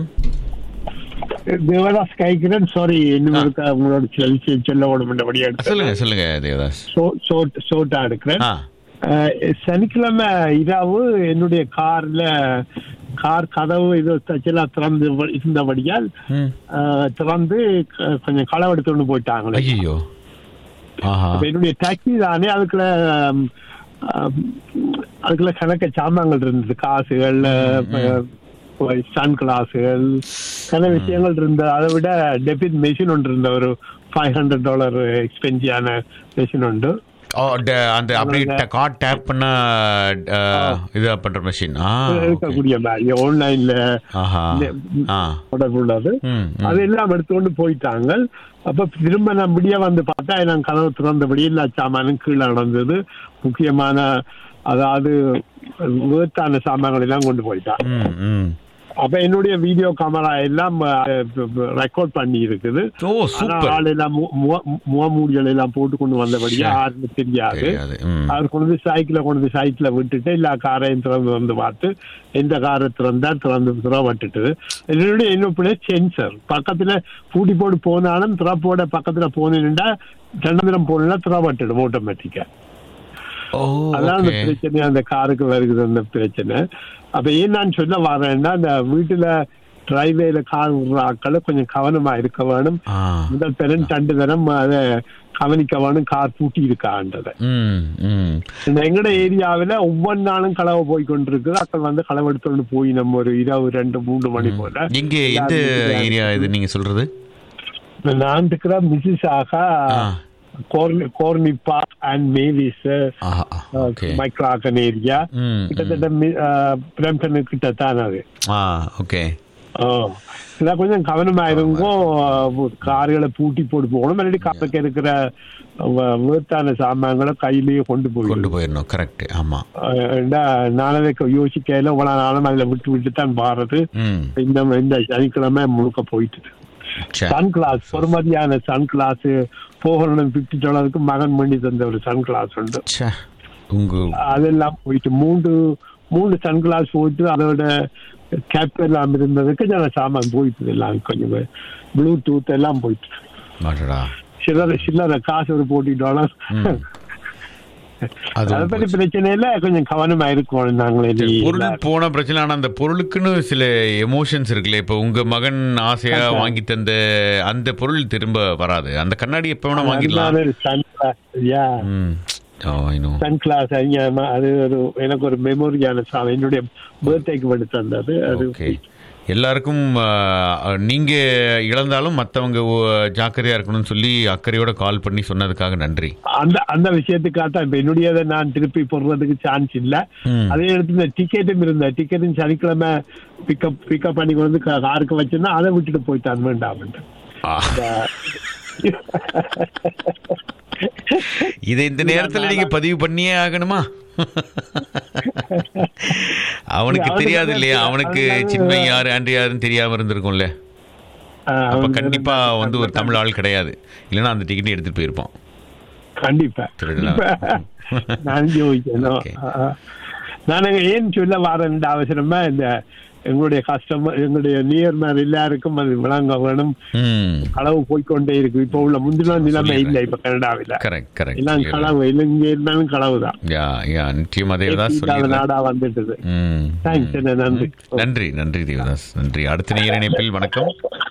தேவதாஸ் கைக்கிறேன் சாரி இன்னும் இருக்கா உங்களோட சில விஷயம் சொல்ல ஓடுமண்டபடியா சொல்லுங்க சொல்லுங்க தேவதாஸ் ஷோட்டா எடுக்கிறேன் ஆ அஹ், சனிக்கிழமை இரவு என்னுடைய கார்ல கார் கதவு இது தச்சலா திறந்து இருந்தபடியால் ம் அஹ், திறந்து க- கொஞ்சம் களவு எடுத்துட்டு போயிட்டாங்களே ஐயோ ஆஹா அப்ப என்னுடைய டாக்ஸி தானே அதுக்குள்ள ஆம், ஆம், அதுக்குள்ள கணக்க சாமான்கள் இருந்தது காசுகள் சன் கிளாஸுகள் சில விஷயங்கள் இருந்தது அதை விட டெபிட் மெஷின் ஒன்று இருந்த ஒரு ஃபைவ் ஹண்ட்ரட் டாலர் எக்ஸ்பென்சிவான மெஷின் உண்டு ஓ, ட- அந்த அப்படியே கார்ட் டேப் பண்ண ஆ, இது பண்ற மெஷின் ஆ okay. இருக்கக்கூடிய மாதிரி ஆன்லைன்ல ஆஹா ஆ உள்ளது ம் ம். அதெல்லாம் எடுத்துக்கொண்டு போயிட்டாங்க அப்ப திரும்ப நான் விடிய வந்து பார்த்தா நான் கதவு திறந்தபடி எல்லா சாமானும் கீழே நடந்தது முக்கியமான அதாவது வேர்த்தான சாமான்கள் எல்லாம் கொண்டு போயிட்டான் ம் ம் அப்ப என்னுடைய வீடியோ கேமரா எல்லாம் ரெக்கார்ட் பண்ணி இருக்குது ஓ ஆனா சூப்பர் ஆள் எல்லாம் மு- முக- முகமூடிகள் எல்லாம் போட்டு கொண்டு வந்தபடியா சரி. யாருன்னு தெரியாது தெரியாது ம் அவர் கொண்டு வந்து சைக்கிளை கொண்டு வந்து சைக்கிளை விட்டுட்டு எல்லா காரையும் திறந்து வந்து பார்த்து எந்த காரை திறந்தா திறந்து திற விட்டுட்டு என்னுடைய என்ன சென்சர் பக்கத்துல பூட்டி போட்டு போனாலும் திறப்போட பக்கத்துல போனேன்டா ரெண்டாயிரம் போனா திற விட்டுடும் ஆட்டோமேட்டிக்கா ஓ அதான் அந்த ஓகே பிரச்சனை அந்த காருக்கு வருகுது அந்த பிரச்சனை அப்ப ஏன் நான் சொல்ல வரேன்னா அந்த வீட்டுல டிரைவேல கார் விடுற ஆட்களை கொஞ்சம் கவனமா இருக்க வேணும் ஆ முதல் தரம் ரெண்டு தரம் அதை கவனிக்க வேணும் கார் பூட்டி இருக்கான்றதை ம் ம் இந்த எங்கட ஏரியாவில ஒவ்வொரு நாளும் களவு போய் கொண்டிருக்குது அக்கள் வந்து களவு எடுத்துட்டு போய் நம்ம ஒரு இரவு ரெண்டு மூன்று மணி போல எங்க எந்த ஏரியா இது நீங்க சொல்றது இப்ப நான் இருக்கிற மிஸ்ஸஸ் ஆகா ஆ கோர்னி பார்க் அண்ட் மேவிஸ் ஆஹா ஓகே மைக்ராகன் ஏரியா ம் கிட்டத்தட்ட பிரம்டன் கிட்ட தான் அது ஆ ஓகே ஆ. இதான் கொஞ்சம் கவனமா இருங்கோ கார்களை பூட்டி போட்டு போகணும் மறுபடி காருக்கு இருக்கிற வ- வேர்த்தான சாமான்களை கையிலேயே கொண்டு போய் கொண்டு போயிடணும் கரெக்ட் ஆமா நானே யோசிக்கையில இவ்வளவு நாளும் அதுல விட்டு விட்டு தான் பாடுறது ம் இந்த இந்த சனிக்கிழமை முழுக்க போயிட்டு சரி சன் கிளாஸ் பொறுமதியான sunglass four hundred fifty டாலருக்கு மகன் பண்ணி தந்த ஒரு சன் கிளாஸ் உண்டு ச்சே. உங்க அதெல்லாம் போயிட்டு மூன்று மூணு சன் கிளாஸ் போயிட்டு அதோட கேப் எல்லாம் இருந்ததுக்கு நான் சாமான் போயிட்டு எல்லாம் கொஞ்சம் ப்ளூடூத் எல்லாம் போயிட்டு மாட்டடா சில்லறை சில்லறை காசு ஒரு போட்டி டாலர் ம். அது அதை பத்தி பிரச்சனை இல்ல கொஞ்சம் கவனமா இருக்கணும் நாங்களே சரி, பொருள் போன பிரச்சனை ஆனா அந்த பொருளுக்குன்னு சில எமோஷன்ஸ் இருக்குல்ல இப்ப உங்க மகன் ஆசையா வாங்கி தந்த அந்த பொருள் திரும்ப வராது அந்த கண்ணாடி எப்ப வேணா வாங்கிடலாம் சன் கிளாஸ் யா ம் oh I know sunglass அது ஒரு எனக்கு ஒரு மெமோரியான சாமி என்னுடைய பர்த்டேக்கு பண்ணி தந்தது அது ஓகே எல்லாருக்கும் ஆ, நீங்க இழந்தாலும் மத்தவங்க ஓ, ஜாக்கிரதையா இருக்கணும்னு சொல்லி அக்கறையோட கால் பண்ணி சொன்னதுக்காக நன்றி அந்த அந்த விஷயத்துக்காக தான் இப்ப என்னுடையதை நான் திருப்பி போடுறதுக்கு சான்ஸ் இல்ல ம். அதே இடத்துல இந்த டிக்கெட்டும் இருந்த டிக்கெட்டும் சனிக்கிழமை பிக்கப் பிக்கப் பண்ணி கொண்டு வந்து கா- காருக்கு வச்சிருந்தா அதை விட்டுட்டு போயிட்டான் வேண்டாம் ஆ. இதை இந்த நேரத்துல நீங்க பதிவு பண்ணியே ஆகணுமா அவனுக்கு அவனுக்கு தெரியாது வந்து இல்லையா அவனுக்கு அவனுக்கு சின்மை யாரு ஆண்டி யாருன்னு தெரியாம இருந்திருக்கும்ல அப்ப கண்டிப்பா வந்து ஒரு தமிழ் ஆள் கிடையாது இல்லைன்னா அந்த டிக்கெட் எடுத்துட்டு போயிருப்பான் கண்டிப்பா திருடலாம். இப்ப நான் யோசிக்கணும் Okay. நான் ஏன் சொல்ல வரேன் அவசரமா இந்த எங்களுடைய கஸ்டமர் எங்களுடைய நியர்மர் எல்லாருக்கும் அது விளங்க வேணும் ம் களவு போய்க்கொண்டே இருக்கு இப்ப உள்ள முந்தின நிலைமை இல்ல இப்ப கனடாவில கரெக்ட் கரெக்ட் எல்லாம் களவு இலங்கை இருந்தாலும் களவு தான் யா யா நிச்சயம் அதே தான் சொல்லிடுறேன் நாடா வந்துட்டது ம் தேங்க்ஸ் என்ன நன்றி நன்றி நன்றி தேவதாஸ் நன்றி அடுத்த நேர இணைப்பில் வணக்கம்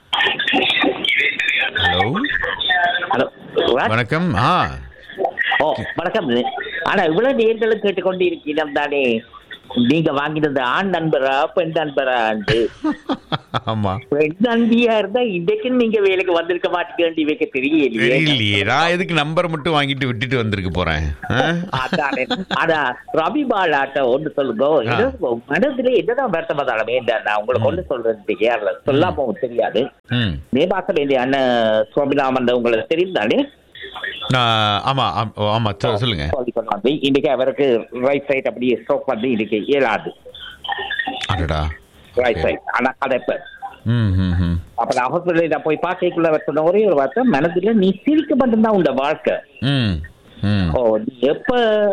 ஹலோ ஹலோ வாட்? வணக்கம் ஆ ஓ வணக்கம் ஆனா இவ்வளவு நேர்களும் கேட்டுக்கொண்டு இருக்கிறோம் தானே நீங்க வாங்கினது ஆண் நண்பரா பெண் நண்பரா ஆமா பெண் நந்தியா இருந்தா இன்றைக்கு நீங்க வேலைக்கு வந்திருக்க மாட்டீங்க வைக்க தெரியலையே தெரியலையே நான் எதுக்கு நம்பர் மட்டும் வாங்கிட்டு விட்டுட்டு வந்திருக்க போறேன் ஆ? அதானே. ஆனா ரவி பாலாட்ட ஒன்று சொல்லுங்க இது மனதுல என்னதான் வருத்தம் வந்தாலும் வேண்டாம் நான் உங்களுக்கு ஒன்று சொல்றது கேரள சொல்லாம தெரியாது ம் மே மாசம் வேண்டிய அண்ணன் சுவாமிநாமன் உங்களுக்கு தெரியும் தானே நான் ஆமா ஆம்- ஆமா சொ- சொல்லுங்க வந்து இன்னைக்கு அவருக்கு ரைட் சைட் அப்படியே ஸ்ட்ரோக் வந்து இன்னைக்கு இயலாது அடடா ரைட் சைட் ஆனா கதைப்ப ம் ம் ம் அப்ப நான் ஹாஸ்பிட்டல் நான் போய் பார்க்கக்குள்ள அவர் சொன்ன ஒரே ஒரு வார்த்தை மனதுல நீ சிரிக்க மட்டும்தான் உண்ட வாழ்க்கை ம் ம் ஓ நீ எப்ப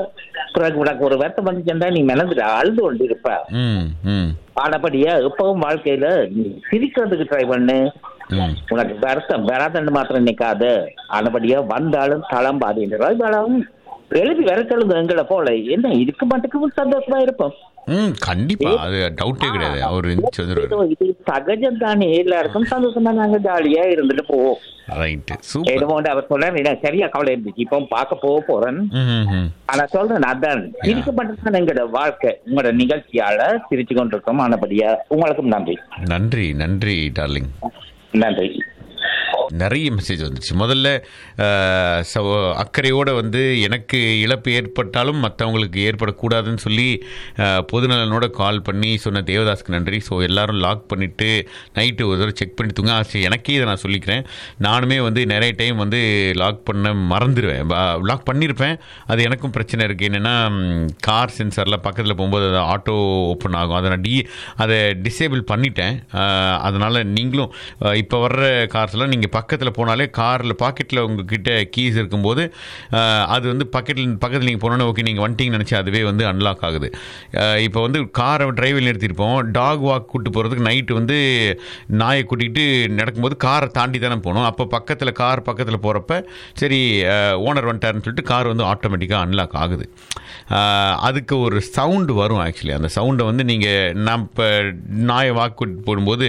பிறகு உனக்கு ஒரு வருத்தம் வந்துச்சுன்னா நீ மனதுல அழுது கொண்டு இருப்ப ம் ம் ஆனபடியா எப்பவும் வாழ்க்கையில நீ சிரிக்கிறதுக்கு ட்ரை பண்ணு ம் உனக்கு வருத்தம் வராதன்னு மாத்திரம் நினைக்காத ஆனபடியா வந்தாலும் தளம்பாது ரவிபாலாவும் எழுதி வர சொல்லுங்க எங்களை போல என்ன இதுக்கு மட்டுக்கு சந்தோஷமா இருப்போம் ம் கண்டிப்பா அது டவுட்டே கிடையாது அவர் இருந்துச்சு வந்துருவாரு இது சகஜம் தானே எல்லாருக்கும் சந்தோஷமா நாங்க ஜாலியா இருந்துட்டு போவோம் ரைட்டு சூப்பர் என்னமோண்டு அவர் சொல்றாரு எனக்கு சரியா கவலை இருந்துச்சு இப்போ பார்க்க போக போறேன் ம் ம் ம் ஆனா சொல்றேன் அதான் சிரிக்க மட்டும்தான் எங்களோட வாழ்க்கை உங்களோட நிகழ்ச்சியால சிரிச்சு கொண்டிருக்கோம் ஆனபடியா உங்களுக்கும் நன்றி நன்றி நன்றி டார்லிங் நன்றி நிறைய மெசேஜ் வந்துச்சு முதல்ல அஹ், சவ- அக்கறையோட வந்து எனக்கு இழப்பு ஏற்பட்டாலும் மற்றவங்களுக்கு ஏற்படக்கூடாதுன்னு சொல்லி அஹ், பொதுநலனோட கால் பண்ணி சொன்ன தேவதாஸ்க்கு நன்றி ஸோ எல்லாரும் லாக் பண்ணிவிட்டு நைட்டு ஒரு தடவை செக் பண்ணி தூங்க ஆச்சு எனக்கே இதை நான் சொல்லிக்கிறேன் நானுமே வந்து நிறைய டைம் வந்து லாக் பண்ண மறந்துடுவேன் லாக் பண்ணியிருப்பேன் அது எனக்கும் பிரச்சனை இருக்குது என்னென்னா கார் சென்சாரில் பக்கத்தில் போகும்போது அது ஆட்டோ ஓப்பன் ஆகும் அதை நான் டி அதை டிசேபிள் பண்ணிட்டேன் அதனால் நீங்களும் இப்போ வர்ற கார்ஸ்லாம் நீங்கள் பக்கத்தில் போனாலே காரில் பாக்கெட்டில் உங்ககிட்ட கீஸ் இருக்கும்போது அஹ், அது வந்து பாக்கெட்டில் பக்கத்தில் நீங்கள் போனோன்னே ஓகே நீங்கள் வந்துட்டீங்கன்னு நினச்சி அதுவே வந்து அன்லாக் ஆகுது அஹ், இப்போ வந்து காரை டிரைவில் நிறுத்தியிருப்போம் டாக் வாக் கூட்டு போகிறதுக்கு நைட்டு வந்து நாயை கூட்டிகிட்டு நடக்கும்போது காரை தாண்டி தானே போகணும் அப்போ பக்கத்தில் கார் பக்கத்தில் போகிறப்ப சரி ஓனர் வந்துட்டாருன்னு சொல்லிட்டு கார் வந்து ஆட்டோமேட்டிக்காக அன்லாக் ஆகுது அஹ், அதுக்கு ஒரு சவுண்டு வரும் ஆக்சுவலி அந்த சவுண்டை வந்து நீங்கள் நான் இப்போ நாயை வாக்கு கூட்டிட்டு போடும்போது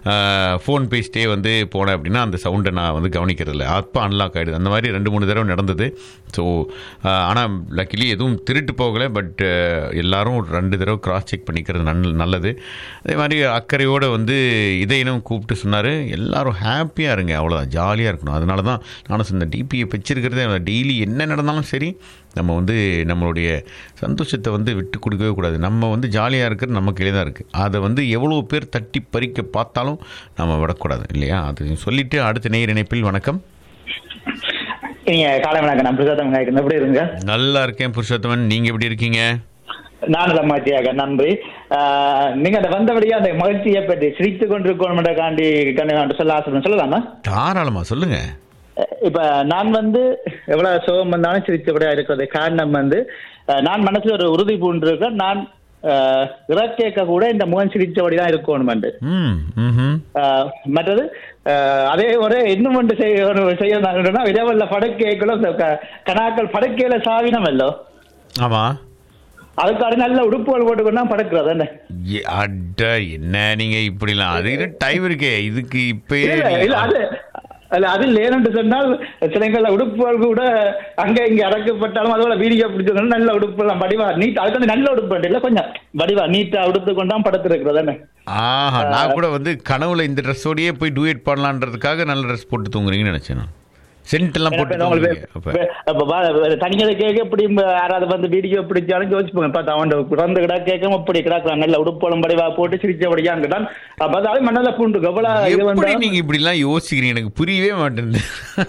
ஃபோன் பேசிட்டே வந்து போனேன் அப்படின்னா அந்த சவுண்டை நான் வந்து கவனிக்கிறது இல்லை அப்போ அன்லாக் ஆகிடுது அந்த மாதிரி ரெண்டு மூணு தடவை நடந்தது ஸோ ஆனால் லக்கிலி எதுவும் திருட்டு போகலை பட் எல்லாரும் ஒரு ரெண்டு தடவை கிராஸ் செக் பண்ணிக்கிறது நல் நல்லது அதே மாதிரி அக்கறையோடு வந்து இதையினம் கூப்பிட்டு சொன்னார் எல்லாரும் ஹாப்பியாக இருங்க அவ்வளோதான் ஜாலியாக இருக்கணும் அதனால தான் நானும் சொன்ன டிபியை வச்சிருக்கிறதே டெய்லி என்ன நடந்தாலும் சரி நம்ம வந்து நம்மளுடைய சந்தோஷத்தை வந்து விட்டு கொடுக்கவே கூடாது நம்ம வந்து ஜாலியாக இருக்கிறது நம்ம கையில தான் இருக்குது அதை வந்து எவ்வளோ பேர் தட்டி பறிக்க பார்த்தாலும் நம்ம விடக்கூடாது இல்லையா அது சொல்லிட்டு அடுத்த நேர் இணைப்பில் வணக்கம் நீங்க காலை வணக்கம் நான் பிரசாதம் நாயக்கன் எப்படி இருங்க நல்லா இருக்கேன் புருஷோத்தமன் நீங்கள் எப்படி இருக்கீங்க நான் லம்மாச்சியாக நன்றி ஆஹ், நீங்க அந்த வந்தபடியா அந்த மகிழ்ச்சியை பற்றி சிரித்து கொண்டிருக்கணும் காண்டி கண்டு சொல்ல ஆசை சொல்லலாமா தாராளமாக சொல்லுங்கள் அஹ், இப்ப நான் வந்து எவ்வளவு சுகம் வந்தாலும் சிரித்தபடியா இருக்கிறது காரணம் வந்து அஹ், நான் மனசுல ஒரு உறுதி பூண்டிருக்கேன் நான் அஹ், இறக்கேக்க கூட இந்த முகம் சிரித்தபடி தான் இருக்கணும் என்று ம் ம் ஆஹ் மற்றது ஆஹ் அதே ஒரு இன்னும் ஒன்று செய்ய ஒரு செய்ய இரவல்ல படக்கேக்களும் இந்த க- கணாக்கள் படக்கையில சாவினமல்லோ ஆமாம் அதுக்காக நல்ல உடுப்புகள் போட்டுக்கொண்டா படக்கிறது என்ன ஏ- அட என்ன நீங்க இப்படிலாம் அது டைம் இருக்கே இதுக்கு இப்பயே இல்ல, இல்ல, அது இல்ல அது இல்லைன்னு சொன்னால் சிலங்கள்ல உடுப்புகள் கூட அங்க இங்க அடக்கப்பட்டாலும் அதோட வீடியோ பிடிச்சிருக்கணும் நல்ல உடுப்பு எல்லாம் வடிவா நீட் அதுக்கு வந்து நல்ல உடுப்பு இல்ல கொஞ்சம் வடிவா நீட்டா உடுத்து கொண்டா படத்திருக்கிறது என்ன ஆஹா நான் கூட வந்து கனவுல இந்த ட்ரெஸ்ஸோடயே போய் டூயட் பண்ணலான்றதுக்காக நல்ல ட்ரெஸ் போட்டு தூங்குறீங்கன்னு நினைச்சேன் நான் சென்ட் எல்லாம் போட்டு தூங்குறீங்க அப்ப தனிகளை கேட்க எப்படி யாராவது வந்து வீடியோ பிடிச்சாலும் யோசிப்பாங்க பார்த்தா அவன் பிறந்து கிடா கேட்க அப்படி கிடக்குறான் நல்ல உடுப்போலம் படிவா போட்டு சிரிச்சபடியான் கிட்டான் அப்ப அதாவது மண்ணல பூண்டு கவலா இது எப்படி வந்தாலும் நீங்க இப்படி எல்லாம் யோசிக்கிறீங்க எனக்கு புரியவே மாட்டேங்குது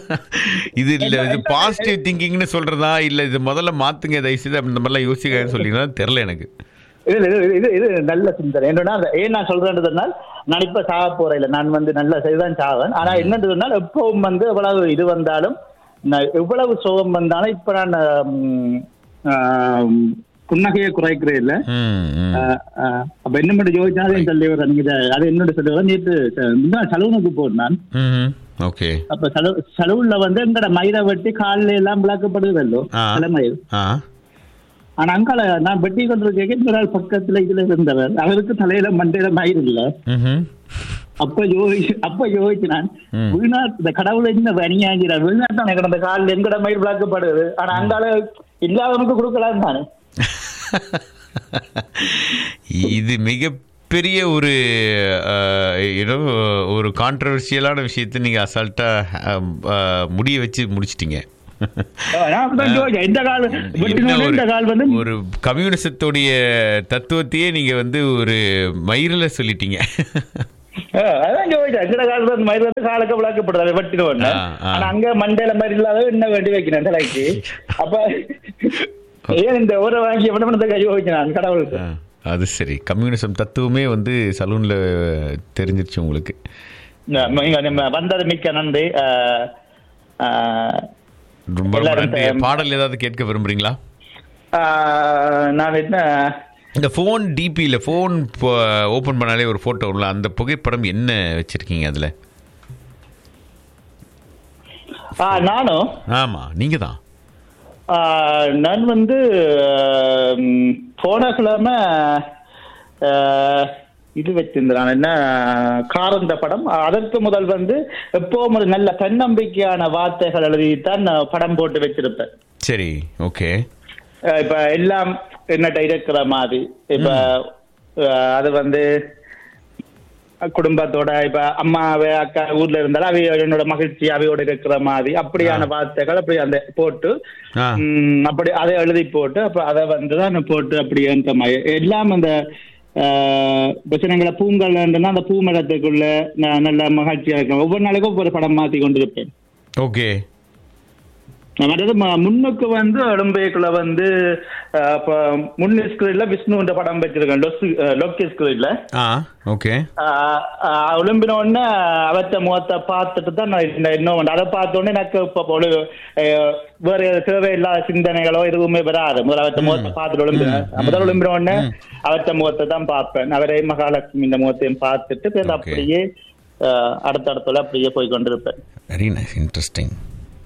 இது இல்ல இது பாசிட்டிவ் திங்கிங்னு சொல்றதா இல்ல இது முதல்ல மாத்துங்க தயவு செய்து இந்த மாதிரிலாம் யோசிக்காதுன்னு சொல்லிங்கன்னா தெரியல எனக்கு இது இது இது இது நல்ல சிந்தனை என்னன்னா அந்த- ஏன் நான் சொல்றேன்றதுனால் நான் இப்ப சாக போறேன் இல்ல நான் வந்து நல்ல செய்தான் சாவேன் ஆனா என்னன்றதுனால் எப்பவும் வந்து எவ்வளவு இது வந்தாலும் நான் எவ்வளவு சோகம் வந்தாலும் இப்ப நான் ம், ஆம், புன்னகையை குறைக்கிறேன் இல்ல ம், ம். ஆஹ், ஆஹ், அப்ப என்ன மட்டும் யோசிச்சாலும் சொல்லி வர நீங்க இத- அது என்னோட சொல்லி வர நேற்று முந்தா சலூனுக்கு போனேன் நான் ம்ஹும். ஓகே அப்ப சலூ சலூன்ல வந்து எங்கட மயிரை வெட்டி காலில் எல்லாம் விளக்கப்படுதல்லோ ஆ. தலைமயில் ஆ ஆனா அங்கால நான் வெட்டி கொண்டிருக்கேன் இந்த நாள் பக்கத்துல இதுல இருந்தவர் அவருக்கு தலையில மண்டையில மயிர் இல்ல ம்ஹும். அப்ப யோசி அப்ப யோசிச்சு நான் ம். வெளிநாட்டு இந்த கடவுள் என்ன அணியாங்கிறார் வெளிநாட்டு எனக்கு அந்த காலில் எங்கட மயிர் விளக்கப்படுது ஆனா அங்கால இல்லாதவனுக்கு கொடுக்கலாம் தானே இது மிக மிகப்பெரிய ஒரு ஏதோ ஒரு கான்ட்ரவர்சியலான விஷயத்தை நீங்கள் அசால்ட்டாக முடிய வச்சு முடிச்சிட்டீங்க நான் அப்படிதான் யோசிச்சேன். இந்த கால் என்ன வெட்டினோட இந்த கால் வந்து ஒரு ஒரு கம்யூனிசத்துடைய தத்துவத்தையே நீங்க வந்து ஒரு மயிரில் சொல்லிட்டீங்க ஆ, அதான் யோசிச்சேன். இந்த கால் வந்து மயிர் வந்து காலுக்கு விளக்கப்படுது வெட்டினோன்னு ஆ, ஆ. ஆனா அங்க மண்டையில மாதிரி இல்லாத என்ன வெட்டி வைக்கிறேன் தலைக்கு அப்ப ஏன் இந்த ஊரை வாங்கி என்ன பண்ணதுக்கு யோசிச்சேன் நான் கடவுளுக்கு ஆ, அது சரி கம்யூனிசம் தத்துவமே வந்து சலூன்ல தெரிஞ்சிருச்சு உங்களுக்கு நீங்க நம்ம வந்தது மிக்க நன்றி ஆ, ஆ, ரொம்ப ரொம்ப எல்லாரும் நன்றி தே- பாடல் ஏதாவது கேட்க விரும்புறீங்களா ஆ, நான் என்ன இந்த ஃபோன் டிபியில் ஃபோன் ஓப்பன் பண்ணாலே ஒரு ஃபோட்டோ உள்ள அந்த புகைப்படம் என்ன வச்சிருக்கீங்க அதில் ஆ, நானும் ஆமாம் நீங்கள் தான் ஆ, நான் வந்து ம், போன கிழமை ஆ, இது வச்சிருந்தேன் என்ன காரந்த படம் அதற்கு முதல் வந்து எப்பவும் ஒரு நல்ல தன்னம்பிக்கையான வார்த்தைகள் எழுதித்தான் நான் படம் போட்டு வச்சிருப்பேன் சரி ஓகே அஹ் இப்ப எல்லாம் என்னட்ட இருக்கிற மாதிரி இப்ப அஹ் அது வந்து குடும்பத்தோட இப்ப அம்மாவே அக்கா ஊர்ல இருந்தாலும் அவைய என்னோட மகிழ்ச்சி அவையோட இருக்கிற மாதிரி அப்படியான வார்த்தைகள் அப்படி அந்த போட்டு ஆ. ம், அப்படி அதை எழுதி போட்டு அப்ப அதை வந்து தான் போட்டு அப்படி அந்த மாதிரி எல்லாம் அந்த ஆஹ், வசனங்களை பூங்கல் அந்த பூ மரத்துக்குள்ள நான் நல்ல மகிழ்ச்சியா இருக்கேன் ஒவ்வொரு நாளைக்கும் ஒவ்வொரு படம் மாத்தி கொண்டிருப்பேன் ஓகே மற்றது ம- முன்னுக்கு வந்து ஒலிம்பிக்ல வந்து அஹ், இப்ப முன் ஸ்கிரீன்ல விஷ்ணுன்ற படம் வச்சிருக்கேன் லோக்கி ஸ்கிரீன்ல ஆ ஓகே ஒலிம்பின உடனே அவத்த முகத்தை பார்த்துட்டு தான் நான் இந்த இன்னும் வந்து அதை பார்த்த உடனே எனக்கு இப்ப ஒரு அஹ், வேற தேவையில்லாத சிந்தனைகளோ எதுவுமே வராது முதல்ல அவத்த முகத்தை பார்த்துட்டு ஒலிம்பின முதல் ஒலிம்பின உடனே அவத்த முகத்தை தான் பார்ப்பேன் அவரே மகாலட்சுமி இந்த முகத்தையும் பார்த்துட்டு பிறகு Okay. அப்படியே அஹ், அடுத்தடுத்துல அப்படியே போய் கொண்டிருப்பேன் வெரி நைஸ் இன்ட்ரெஸ்டிங்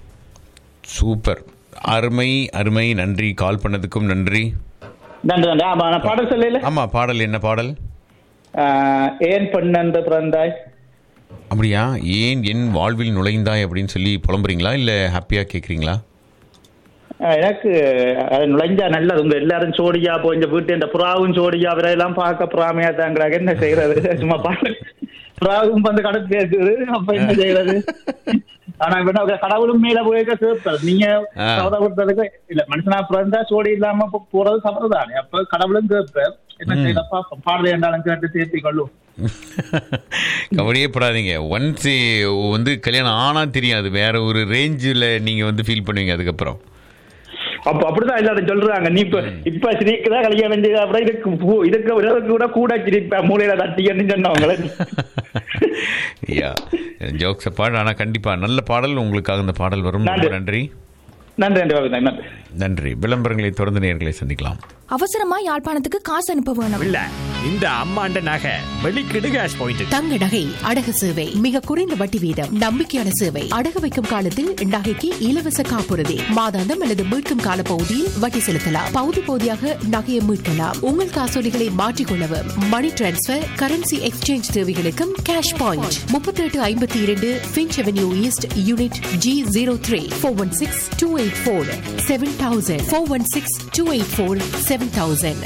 சூப்பர் அருமை அருமை நன்றி கால் பண்ணதுக்கும் நன்றி நன்றி நன்றி ஆமா நான் பாடல் சொல்லல ஆமா பாடல் என்ன பாடல் ஆஹ் ஏன் பெண்ணென்று பிறந்தாய் அப்படியா ஏன் என் வாழ்வில் நுழைந்தாய் அப்படின்னு சொல்லி புலம்புறீங்களா இல்ல ஹாப்பியா கேக்குறீங்களா ஆஹ் எனக்கு அது நுழைஞ்சா நல்லது உங்க எல்லாரும் சோடியா போய் இந்த வீட்டு இந்த புறாவும் சோடியா அவரெல்லாம் பார்க்க புறாமையா தாங்கிறாங்க என்ன செய்யறது சும்மா பாரு புறாவும் வந்து கடத்து இருக்குது அப்ப என்ன செய்யறது ஆனா இப்ப என்ன, கடவுளும் மேல போயிருக்க சேர்ப்பார் நீங்க ஆ. சவதப்படுறதுக்கு இல்ல மனுஷனா பிறந்தா சோடி இல்லாம போ- போறது சவறதானே அப்ப கடவுளும் கேட்பார் என்ன செய்யறப்பா பாடுற என்றாலும் கேட்டு சேர்த்தி கொள்ளும் கவலையே படாதீங்க ஒன்ஸ் வந்து கல்யாணம் ஆனா தெரியும் அது வேற ஒரு ரேஞ்சில் நீங்க வந்து ஃபீல் பண்ணுவீங்க அதுக்கப்புறம் அப்ப அப்படிதான் எல்லாரும் சொல்றாங்க நீ இப்ப இப்ப சிரிக்கிறா கல்யாணம் செய்த அப்புறம் இதுக்கு பூ- இதுக்கு இதுக்கு கூட கூட சிரிப்ப மூலையில தட்டிக்கன்னு சொன்னவங்கள யா ஜோக்ஸ் பாடு ஆனா கண்டிப்பா நல்ல பாடல் உங்களுக்காக இந்த பாடல் வரும் ரொம்ப நன்றி நன்றி நன்றி பாபு, நன்றி நன்றி விளம்பரங்களை தொடர்ந்து நேர்களை சந்திக்கலாம் அவசரமா யாழ்ப்பாணத்துக்கு காசு அனுப்ப வேணும் இல்ல இந்த அம்மாண்ட நகை வெளிக்கிடு கேஷ் பாயிண்ட் தங்க நகை அடகு சேவை மிக குறைந்த வட்டி வீதம் நம்பிக்கையான சேவை அடகு வைக்கும் காலத்தில் நகைக்கு இலவச காப்புறுதி மாதாந்தம் அல்லது மீட்கும் கால பகுதியில் வட்டி செலுத்தலாம் பகுதி பகுதியாக நகையை மீட்கலாம் உங்கள் காசோலிகளை மாற்றிக்கொள்ளவும் மணி டிரான்ஸ்பர் கரன்சி எக்ஸ்சேஞ்ச் தேவைகளுக்கும் கேஷ் பாயிண்ட் முப்பத்தி எட்டு ஐம்பத்தி இரண்டு Finch avenue east unit G zero three four one six two eight four seven thousand four one six two eight four seven thousand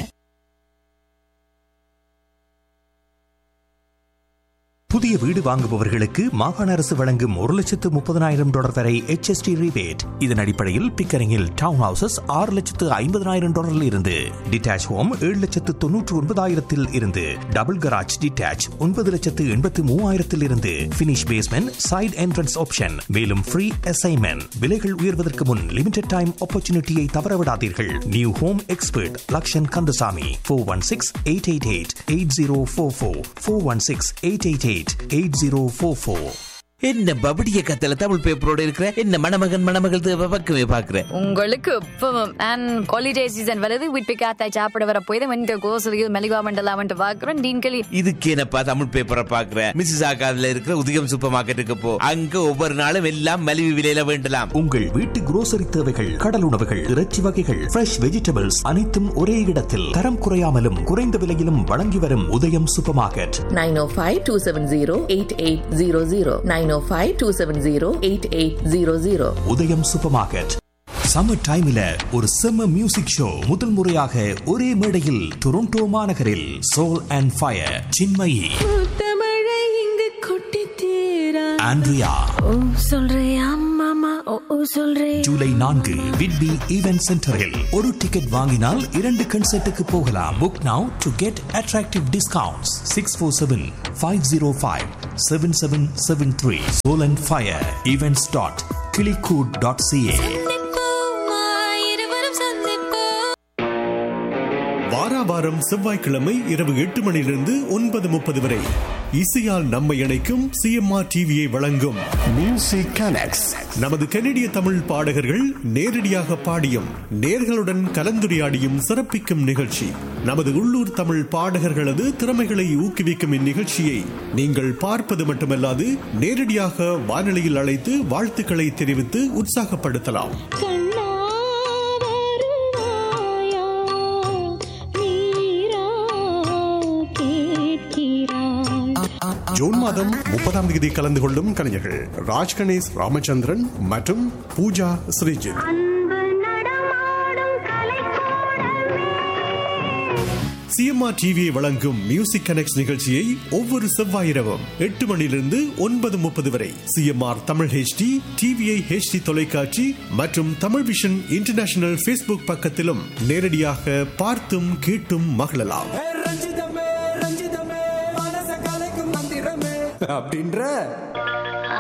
புதிய வீடு வாங்குபவர்களுக்கு மாகாண அரசு வழங்கும் ஒரு லட்சத்து முப்பதனாயிரம் டாலர் வரை HST rebate இதன் அடிப்படையில் பிக்கரிங்கில் டவுன் ஹவுசஸ் ஆறு லட்சத்து ஐம்பதனாயிரம் டாலரில் இருந்து டிட்டாச் ஹோம் ஏழு லட்சத்து தொன்னூற்று ஒன்பதாயிரத்தில் இருந்து டபுள் கராஜ் டிட்டாச் ஒன்பது லட்சத்து எண்பத்து மூவாயிரத்தில் இருந்து finish basement side entrance option மேலும் ஃப்ரீ அசைன்மெண்ட் விலைகள் உயர்வதற்கு முன் லிமிடெட் டைம் ஆப்பர்ச்சுனிட்டியை தவறவிடாதீர்கள் new home expert Lakshan Kandasamy four one six eight eight eight eight zero four four four one six eight eight eight eight zero four four என்ன பபடிய கத்தல தமிழ் பேப்பரோட இருக்கிற என்ன மணமகன் மணமகள் தேவை பக்கமே பாக்குறேன் உங்களுக்கு இப்பவும் அண்ட் ஹாலிடே சீசன் வருது வீட்டு காத்தாய் சாப்பிட வர போய் வந்து கோசலியில் மெலிவா மண்டலா வந்து பாக்குறோம் டீன்களி இதுக்கு என்னப்பா தமிழ் பேப்பரை பாக்குறேன் மிஸ்ஸஸ் ஆகாதுல இருக்கிற உதயம் சூப்பர் மார்க்கெட்டுக்கு போ அங்க ஒவ்வொரு நாளும் எல்லாம் மலிவு விலையில வேண்டலாம் உங்கள் வீட்டு grocery தேவைகள் கடல் உணவுகள் இறைச்சி வகைகள் ஃப்ரெஷ் வெஜிடபிள்ஸ் அனைத்தும் ஒரே இடத்தில் தரம் குறையாமலும் குறைந்த விலையிலும் வழங்கி வரும் Udayam supermarket nine O five two seven zero eight eight zero zero nine O five two seven zero eight eight zero zero Udayam supermarket summer டைம்ல ஒரு செம்ம மியூசிக் ஷோ முதல் முறையாக ஒரே மேடையில் டொரண்டோ மாநகரில் சோல் அண்ட் ஃபயர் சின்மயி தமிழை இங்கு கொட்டி தீரா ஆண்ட்ரியா ஓ சொல்றியா மாமா ஓ ஓ சொல்றே ஜூலை நான்கு விட்பி ஈவென்ட் சென்டரில் ஒரு டிக்கெட் வாங்கினால் இரண்டு கன்சர்ட்டுக்கு போகலாம் book now to get attractive discounts six four seven five zero five seven seven seven three soul and fire events dot கிளிகூட் டாட் சிஏ இருவரும் சந்திப்போம் வாராவாரம் செவ்வாய்க்கிழமை இரவு எட்டு மணியிலிருந்து ஒன்பது முப்பது வரை இசையால் நம்மை இணைக்கும் சிஎம்ஆர் டிவியை வழங்கும் மியூசிக் கனெக்ட்ஸ் நமது கனடிய தமிழ் பாடகர்கள் நேரடியாக பாடியும் நேர்களுடன் கலந்துரையாடியும் சிறப்பிக்கும் நிகழ்ச்சி நமது உள்ளூர் தமிழ் பாடகர்களது திறமைகளை ஊக்குவிக்கும் இந்நிகழ்ச்சியை நீங்கள் பார்ப்பது மட்டுமல்லாது நேரடியாக வானொலியில் அழைத்து வாழ்த்துக்களை தெரிவித்து உற்சாகப்படுத்தலாம் கண்ணா வருவாயா நீரா கேட்கிறாய் ஜூன் மாதம் முப்பதாம் தேதி கலந்து கொள்ளும் கலைஞர்கள் ராஜ் கணேஷ் ராமச்சந்திரன் மற்றும் பூஜா ஸ்ரீஜித் சிஎம்ஆர் டிவியை வழங்கும் மியூசிக் கனெக்ட் நிகழ்ச்சியை ஒவ்வொரு செவ்வாய் இரவும் எட்டு மணியிலிருந்து ஒன்பது முப்பது வரை CMR Tamil HD TVI HD தொலைக்காட்சி மற்றும் தமிழ் விஷன் இன்டர்நேஷனல் ஃபேஸ்புக் பக்கத்திலும் நேரடியாக பார்த்தும் கேட்டும் மகிழலாம் ரஞ்சிதமே ரஞ்சிதமே மனச கலைக்கும் மந்திரமே அப்படின்ற